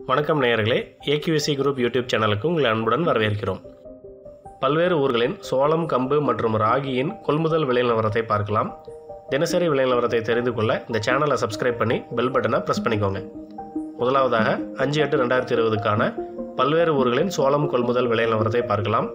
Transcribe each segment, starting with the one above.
வணக்கம் நேயர்களே ஏகியூசி group YouTube சேனலுக்கு உங்களை அன்புடன் வரவேற்கிறோம் பல்வேறு ஊர்களின் சோளம் கம்பு மற்றும் ராகியின் கொள்முதல் விலை நிலவரத்தை பார்க்கலாம் தினசரி விலை நிலவரத்தை தெரிந்து கொள்ள இந்த சேனலை சப்ஸ்கிரைப் பண்ணி பெல் பட்டனை ப்ரெஸ் பண்ணிக்கோங்க முதலாவதாக அஞ்சு எட்டு ரெண்டாயிரத்தி இருபதுக்கான பல்வேறு ஊர்களின் சோளம் கொள்முதல் விலை நிலவரத்தை பார்க்கலாம்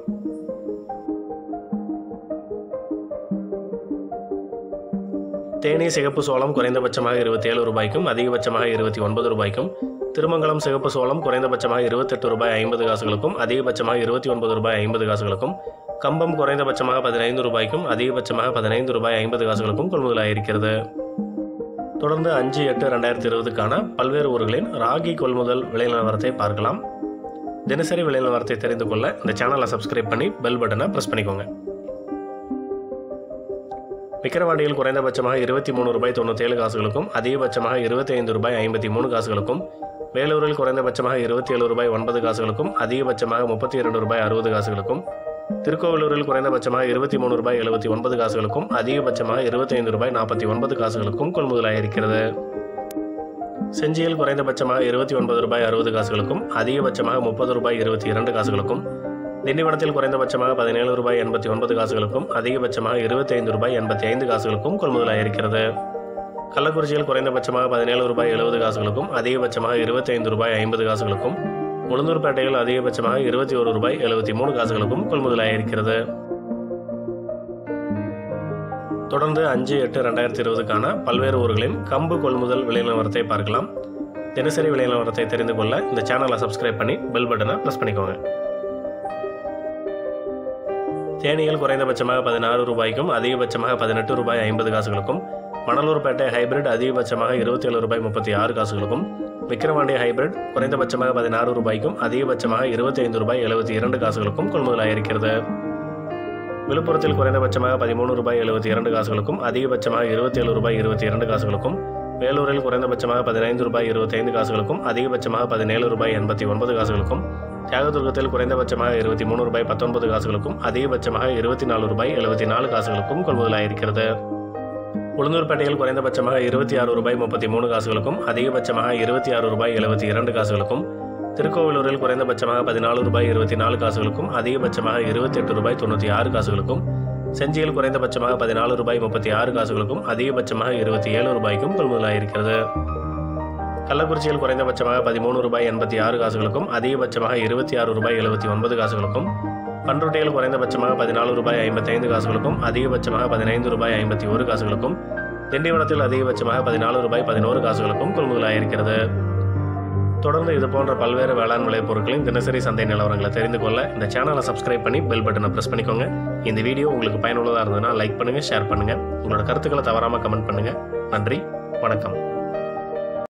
தேனி சிகப்பு சோளம் குறைந்தபட்சமாக இருபத்தி ஏழு ரூபாய்க்கும் அதிகபட்சமாக இருபத்தி ஒன்பது ரூபாய்க்கும் திருமங்கலம் சிகப்பு சோளம் குறைந்தபட்சமாக இருபத்தெட்டு ரூபாய் ஐம்பது காசுகளுக்கும் அதிகபட்சமாக இருபத்தி ஒன்பது ரூபாய் ஐம்பது காசுகளுக்கும் கம்பம் குறைந்தபட்சமாக பதினைந்து ரூபாய்க்கும் அதிகபட்சமாக பதினைந்து ரூபாய் ஐம்பது காசுகளுக்கும் கொள்முதலாயிருக்கிறது தொடர்ந்து அஞ்சு எட்டு ரெண்டாயிரத்தி இருபதுக்கான பல்வேறு ஊர்களின் ராகி கொள்முதல் விலை நிலவரத்தை பார்க்கலாம் தினசரி விலை நிலவரத்தை தெரிந்து கொள்ள இந்த சேனலை சப்ஸ்கிரைப் பண்ணி பெல் பட்டனை ப்ரெஸ் பண்ணிக்கோங்க விக்கிரவாண்டியில் குறைந்தபட்சமாக இருபத்தி மூணு ரூபாய் தொண்ணூற்றேழு காசுகளுக்கும் அதிகபட்சமாக இருபத்தி ஐந்து ரூபாய் ஐம்பத்தி மூணு காசுகளுக்கும் வேலூரில் குறைந்தபட்சமாக இருபத்தி ஏழு ரூபாய் ஒன்பது காசுகளுக்கும் அதிகபட்சமாக முப்பத்தி இரண்டு ரூபாய் அறுபது காசுகளுக்கும் திருக்கோவிலூரில் குறைந்தபட்சமாக இருபத்தி மூணு ரூபாய் எழுபத்தி ஒன்பது காசுகளுக்கும் அதிகபட்சமாக இருபத்தைந்து ரூபாய் நாற்பத்தி ஒன்பது காசுகளுக்கும் கொள்முதலாயிருக்கிறது செஞ்சியில் குறைந்தபட்சமாக இருபத்தி ஒன்பது ரூபாய் அறுபது காசுகளுக்கும் அதிகபட்சமாக முப்பது ரூபாய் இருபத்தி இரண்டு காசுகளுக்கும் திண்டிவனத்தில் குறைந்தபட்சமாக பதினேழு ரூபாய் எண்பத்தி ஒன்பது காசுகளுக்கும் அதிகபட்சமாக இருபத்தி ஐந்து ரூபாய் எண்பத்தி ஐந்து காசுகளுக்கும் கொள்முதலாயிருக்கிறது கள்ளக்குறிச்சியில் குறைந்தபட்சமாக பதினேழு ரூபாய் எழுபது காசுகளுக்கும் அதிகபட்சமாக இருபத்தி ஐந்து ரூபாய் ஐம்பது காசுகளுக்கும் உளுந்தூர்பேட்டையில் அதிகபட்சமாக இருபத்தி ஒரு ரூபாய் எழுபத்தி மூணு காசுகளுக்கும் கொள்முதலாயிருக்கிறது தொடர்ந்து அஞ்சு எட்டு ரெண்டாயிரத்தி இருபதுக்கான பல்வேறு ஊர்களின் கம்பு கொள்முதல் விலை நிலவரத்தை பார்க்கலாம் தினசரி விலை நிலவரத்தை தெரிந்து கொள்ள இந்த சேனலை சப்ஸ்கிரைப் பண்ணி பெல் பட்டனை ப்ரெஸ் பண்ணிக்கோங்க தேனியில் குறைந்தபட்சமாக பதினாறு ரூபாய்க்கும் அதிகபட்சமாக பதினெட்டு ரூபாய் ஐம்பது காசுகளுக்கும் மணலூர்பேட்டை ஹைபிரிட் அதிகபட்சமாக இருபத்தி ஏழு ரூபாய் முப்பத்தி ஆறு காசுகளுக்கும் விக்கிரவாண்டி ஹைபிரிட் குறைந்தபட்சமாக பதினாறு ரூபாய்க்கும் அதிகபட்சமாக இருபத்தி ஐந்து ரூபாய் எழுபத்தி இரண்டு காசுகளுக்கும் கொள்முதலாயிருக்கிறது விழுப்புரத்தில் குறைந்தபட்சமாக பதிமூணு ரூபாய் எழுபத்தி இரண்டு காசுகளுக்கும் அதிகபட்சமாக இருபத்தி ஏழு ரூபாய் இருபத்தி இரண்டு காசுகளுக்கும் வேலூரில் குறைந்தபட்சமாக பதினைந்து ரூபாய் இருபத்தைந்து காசுகளுக்கும் அதிகபட்சமாக பதினேழு ரூபாய் எண்பத்தி ஒன்பது காசுகளுக்கும் தியாகதுர்கத்தில் குறைந்தபட்சமாக இருபத்தி மூணு ரூபாய் பத்தொன்பது காசுகளுக்கும் அதிகபட்சமாக இருபத்தி நாலு ரூபாய் எழுபத்தி நாலு காசுகளுக்கும் கொள்முதலாயிருக்கிறது உளுந்தூர்பேட்டையில் குறைந்தபட்சமாக இருபத்தி ஆறு ரூபாய் முப்பத்தி மூணு காசுகளுக்கும் அதிகபட்சமாக இருபத்தி ஆறு ரூபாய் எழுபத்தி இரண்டு காசுகளுக்கும் திருக்கோவிலூரில் குறைந்தபட்சமாக பதினாலு ரூபாய் இருபத்தி நாலு காசுகளுக்கும் அதிகபட்சமாக இருபத்தி எட்டு ரூபாய் தொண்ணூற்றி ஆறு காசுகளுக்கும் செஞ்சியில் குறைந்தபட்சமாக பதினாலு ரூபாய் முப்பத்தி ஆறு காசுகளுக்கும் அதிகபட்சமாக இருபத்தி ஏழு ரூபாய்க்கும் கொள்முதலாயிருக்கிறது கள்ளக்குறிச்சியில் குறைந்தபட்சமாக பதிமூணு ரூபாய் எண்பத்தி ஆறு காசுகளுக்கும் அதிகபட்சமாக இருபத்தி ஆறு ரூபாய் எழுபத்தி ஒன்பது காசுகளுக்கும் பன்ருட்டியில் குறைந்தபட்சமாக பதினாலு ரூபாய் ஐம்பத்தைந்து காசுகளுக்கும் அதிகபட்சமாக பதினைந்து ரூபாய் ஐம்பத்தி ஒரு காசுகளுக்கும் திண்டிவனத்தில் அதிகபட்சமாக பதினாலு ரூபாய் பதினோரு காசுகளுக்கும் கொள்முதலாயிருக்கிறது தொடர்ந்து இது போன்ற பல்வேறு வேளாண் விளைபொருட்களின் தினசரி சந்தை நிலவரங்களை தெரிந்து கொள்ள இந்த சேனலை சப்ஸ்கிரைப் பண்ணி பெல் பட்டனை ப்ரெஸ் பண்ணிக்கோங்க இந்த வீடியோ உங்களுக்கு பயனுள்ளதாக இருந்ததுன்னா லைக் பண்ணுங்கள் ஷேர் பண்ணுங்கள் உங்களோட கருத்துக்களை தவறாமல் கமெண்ட் பண்ணுங்கள் நன்றி வணக்கம்